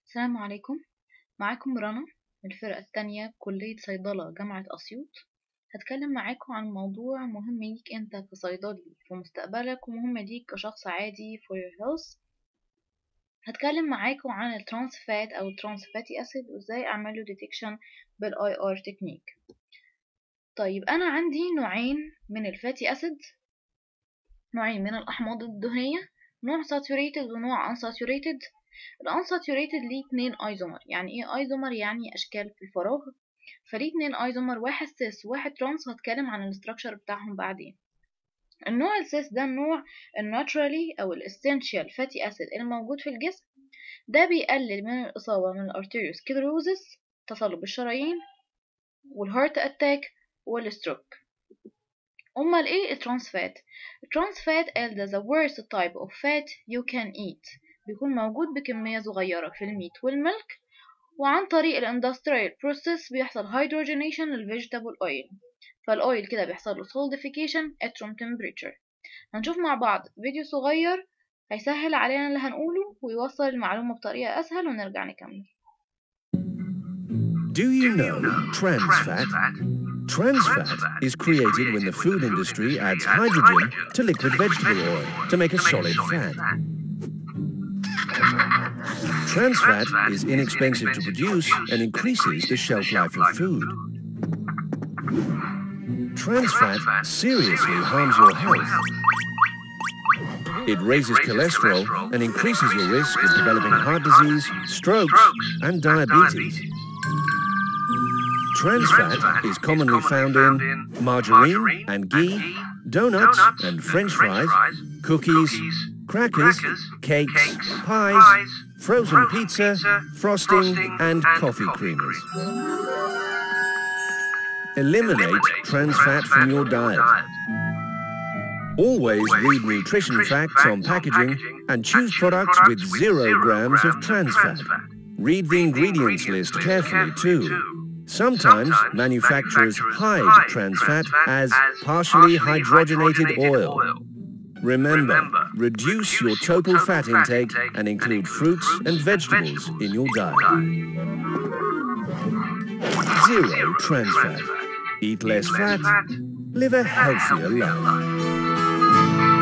السلام عليكم معاكم رنا من الفرقة التانية كلية صيدلة جامعة أسيوط هتكلم معاكم عن موضوع مهم ليك انت كصيدلي في مستقبلك ومهم ليك كشخص عادي for your health هتكلم معاكم عن الترانس فات او الترانس فاتي اسيد وازاي اعمله ديتكشن بالاي ار تكنيك طيب انا عندي نوعين من الفاتي اسيد نوعين من الاحماض الدهنية نوع saturated ونوع unsaturated الانساتوريتد ليه اتنين ايزومر يعني ايه ايزومر يعني اشكال في الفراغ فليه اتنين ايزومر واحد سيس وواحد ترانس وهتكلم عن الاستراكشر بتاعهم بعدين النوع السيس ده النوع الناتشرالي او الاسينشال فاتي اسيد الموجود في الجسم ده بيقلل من الاصابه من الارتيريوسكليروزس تصلب الشرايين والهارت اتاك والستروك امال ايه الترانس فات الترانس فات قال ده the worst type of fat you can eat بيكون موجود بكمية صغيرة في الميت والملك وعن طريق الاندستريال بروسيس بيحصل هيدروجينيشن للفيجيتابل اويل فالاويل كده بيحصل له solidification at room temperature هنشوف مع بعض فيديو صغير هيسهل علينا اللي هنقوله ويوصل المعلومة بطريقة أسهل ونرجع نكمل Do you know trans fat? Trans fat is created when the food industry adds hydrogen to liquid vegetable oil to make a solid fat. Trans fat is inexpensive to produce and increases the shelf life of food. Trans fat seriously harms your health. It raises cholesterol and increases your risk of developing heart disease, strokes, and diabetes. Trans fat is commonly found in margarine and ghee, donuts and french fries, cookies, crackers, cakes, pies, frozen pizza, frosting, and coffee creamers. Eliminate trans fat from your diet. Always read nutrition facts on packaging and choose products with zero grams of trans fat. Read the ingredients list carefully too. Sometimes manufacturers hide trans fat as partially hydrogenated oil. Remember, reduce your total fat intake and include fruits and vegetables in your diet. Zero trans fat. Eat less fat, live a healthier life.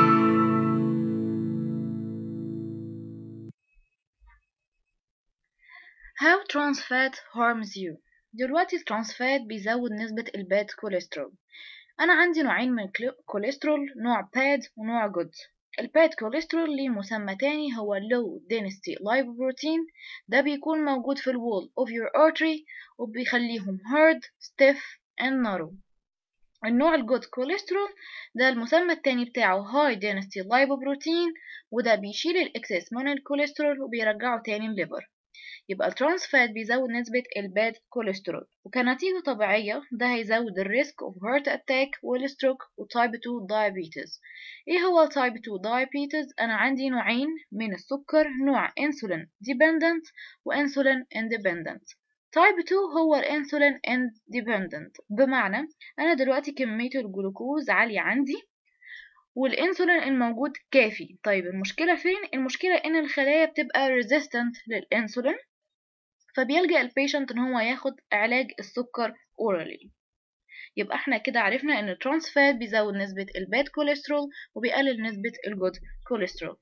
How trans fat harms you دلوقتي الترانس فات بيزود نسبة الباد كوليسترول أنا عندي نوعين من الكوليسترول نوع باد ونوع جود الباد كوليسترول ليه مسمى تاني هو low density lipoprotein ده بيكون موجود في الوول of your artery وبيخليهم hard stiff and narrow النوع الجود كوليسترول ده المسمى التاني بتاعه high density lipoprotein وده بيشيل الاكسس من الكوليسترول وبيرجعه تاني الليفر يبقى الترانس فات بيزود نسبة الباد كوليسترول وكنتيجة طبيعية ده هيزود الريسك of heart attack والستروك وتايب 2 diabetes ايه هو تايب 2 diabetes انا عندي نوعين من السكر نوع insulin dependent وانسولين independent تايب 2 هو الانسولين independent بمعنى انا دلوقتي كمية الجلوكوز عالية عندي والانسولين الموجود كافي طيب المشكلة فين؟ المشكلة ان الخلايا بتبقى resistant للانسولين فبيلجأ البيشنت ان هو ياخد علاج السكر اورالي يبقى احنا كده عرفنا ان الترانس فات بيزود نسبة الباد كوليسترول وبيقلل نسبة الجود كوليسترول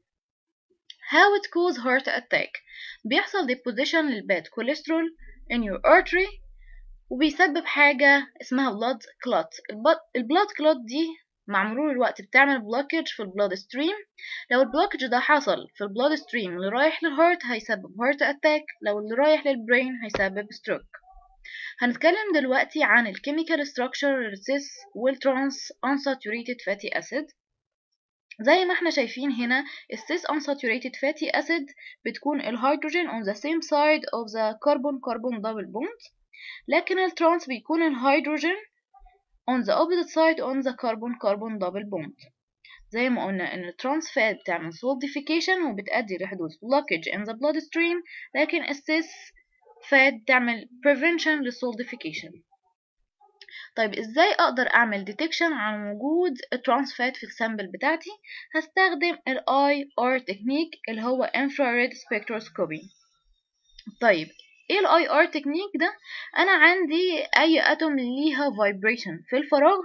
how it cause heart attack بيحصل deposition للباد كوليسترول in your artery وبيسبب حاجة اسمها blood clot البلاد clot دي مع مرور الوقت بتعمل بلوكج في البلاد ستريم لو البلوكج ده حصل في البلاد ستريم اللي رايح للهارت هيسبب هارت اتاك لو اللي رايح للبرين هيسبب ستروك هنتكلم دلوقتي عن الكيميكال ستراكشر للسيس والترانس unsaturated fatty acid زي ما احنا شايفين هنا السيس unsaturated fatty acid بتكون الهيدروجين on the same side of the carbon carbon double bond لكن الترانس بيكون الهيدروجين on the opposite side on the carbon carbon double bond زي ما قلنا ان الترانس فات بتعمل solidification وبتؤدي لحدوث blockage in the bloodstream لكن السيس فات بتعمل prevention للسولديفيكيشن طيب ازاي اقدر اعمل ديتكشن عن وجود الترانس فات في السامبل بتاعتي هستخدم الاي ار تكنيك اللي هو infrared spectroscopy طيب ايه الاي ار تكنيك ده انا عندي اي اتوم ليها فايبريشن في الفراغ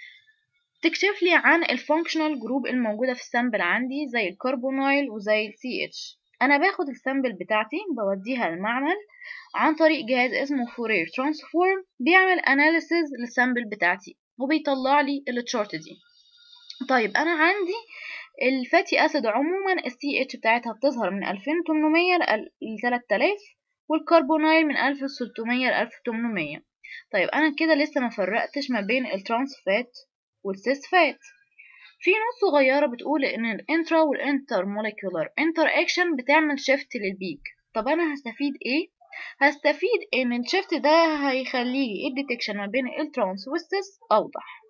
تكشف لي عن الفانكشنال جروب الموجوده في السامبل عندي زي الكربونايل وزي السي اتش انا باخد السامبل بتاعتي بوديها المعمل عن طريق جهاز اسمه فورير ترانسفورم بيعمل اناليسيز للسامبل بتاعتي وبيطلع لي التشارت دي طيب انا عندي الفاتي اسيد عموما السي اتش بتاعتها بتظهر من 2800 ل 3000 والكربونايل من 1600 ل 1800 طيب انا كده لسه ما فرقتش ما بين الترانس فات والسيس فات في نقطة صغيرة بتقول ان الانترا والانتر موليكولار انتر اكشن بتعمل شيفت للبيك طب انا هستفيد ايه هستفيد ان الشيفت ده هيخلي الديتكشن ما بين الترانس والسيس اوضح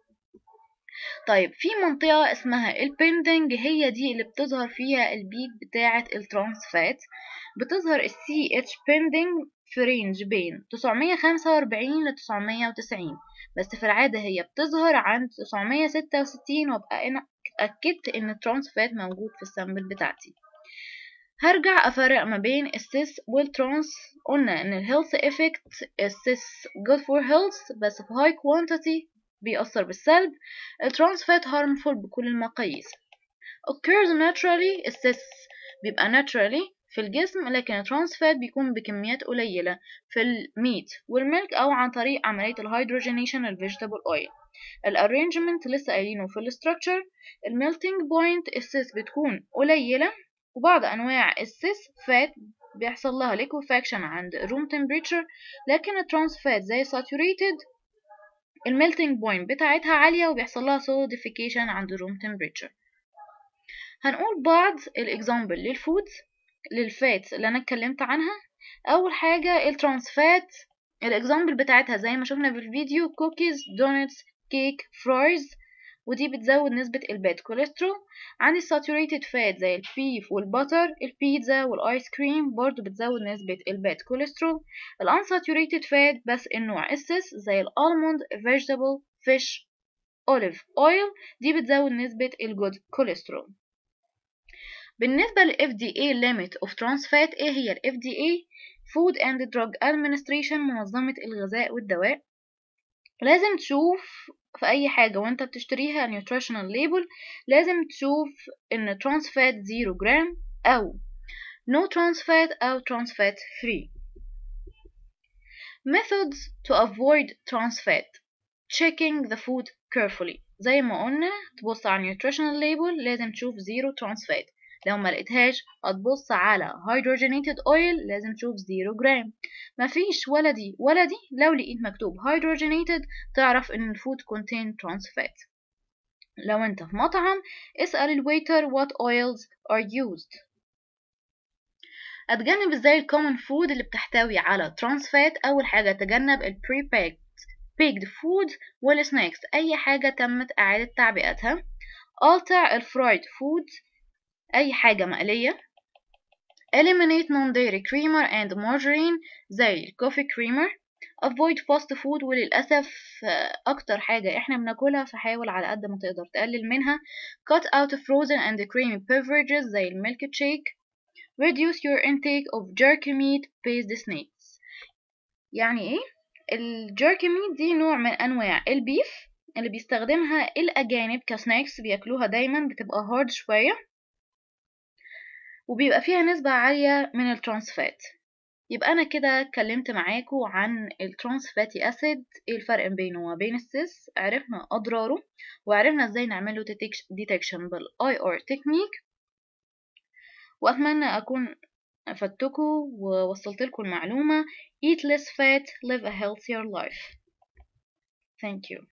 طيب في منطقة اسمها البندنج هي دي اللي بتظهر فيها البيك بتاعة الترانس فات بتظهر السي اتش بندنج في رينج بين 945 ل 990 بس في العادة هي بتظهر عند 966 وابقى انا اتأكدت ان الترانس فات موجود في السامبل بتاعتي هرجع افرق ما بين السيس والترانس قلنا ان الهيلث افكت السيس good for health بس في high quantity بيأثر بالسلب الترانس فات harmful بكل المقاييس occurs naturally السيس بيبقى naturally في الجسم لكن الترانس فات بيكون بكميات قليلة في الميت والميلك أو عن طريق عملية الهيدروجينيشن الفيجيتابل أويل الارينجمنت لسه قايلينه في الاستراكشر الميلتنج بوينت السيس بتكون قليلة وبعض أنواع السيس فات بيحصل لها liquefaction عند room temperature لكن الترانس فات زي saturated الميلتنج بوينت بتاعتها عالية وبيحصل لها solidification عند room temperature هنقول بعض الاكزامبل للفودز للفات اللي انا اتكلمت عنها اول حاجة الترانس فات الاكزامبل بتاعتها زي ما شفنا في الفيديو كوكيز دونتس كيك فرايز ودي بتزود نسبة الباد كوليسترول عندي saturated فات زي البيف والبتر البيتزا والايس كريم برضو بتزود نسبة الباد كوليسترول الانساتوريتد فات بس النوع السس زي الالموند vegetable fish olive oil دي بتزود نسبة الجود كوليسترول بالنسبة لل FDA limit of trans fat ايه هي ال FDA Food and Drug Administration منظمة الغذاء والدواء لازم تشوف في أي حاجة وانت بتشتريها nutritional label لازم تشوف إن trans fat 0 جرام أو no trans fat أو trans fat free methods to avoid trans fat checking the food carefully زي ما قلنا تبص على nutritional label لازم تشوف 0 trans fat لو ما لقيتهاش هتبص على hydrogenated oil لازم تشوف 0 جرام مفيش ولا دي ولا دي لو لقيت مكتوب hydrogenated تعرف ان الفود contain trans fat لو انت في مطعم اسأل الويتر what oils are used اتجنب ازاي الكومن فود اللي بتحتوي على trans fat اول حاجة تجنب ال pre-packed baked food والسناكس اي حاجة تمت اعادة تعبئتها alter الفرايد فود أي حاجة مقلية eliminate non-dairy creamer and margarine زي الكوفي creamer avoid fast food وللأسف أكتر حاجة إحنا بناكلها فحاول على قد ما تقدر تقلل منها cut out frozen and creamy beverages زي الميلك شيك reduce your intake of jerky meat based snacks يعني إيه؟ الجيركي ميت دي نوع من أنواع البيف اللي بيستخدمها الأجانب كسناكس بياكلوها دايما بتبقى هارد شوية وبيبقى فيها نسبة عالية من الترانس فات يبقى أنا كده اتكلمت معاكم عن الترانس فاتي أسيد ايه الفرق بينه وبين السيس عرفنا أضراره وعرفنا ازاي نعمله ديتكشن بالاي ار تكنيك وأتمنى أكون أفدتكم ووصلت لكم المعلومة eat less fat live a healthier life thank you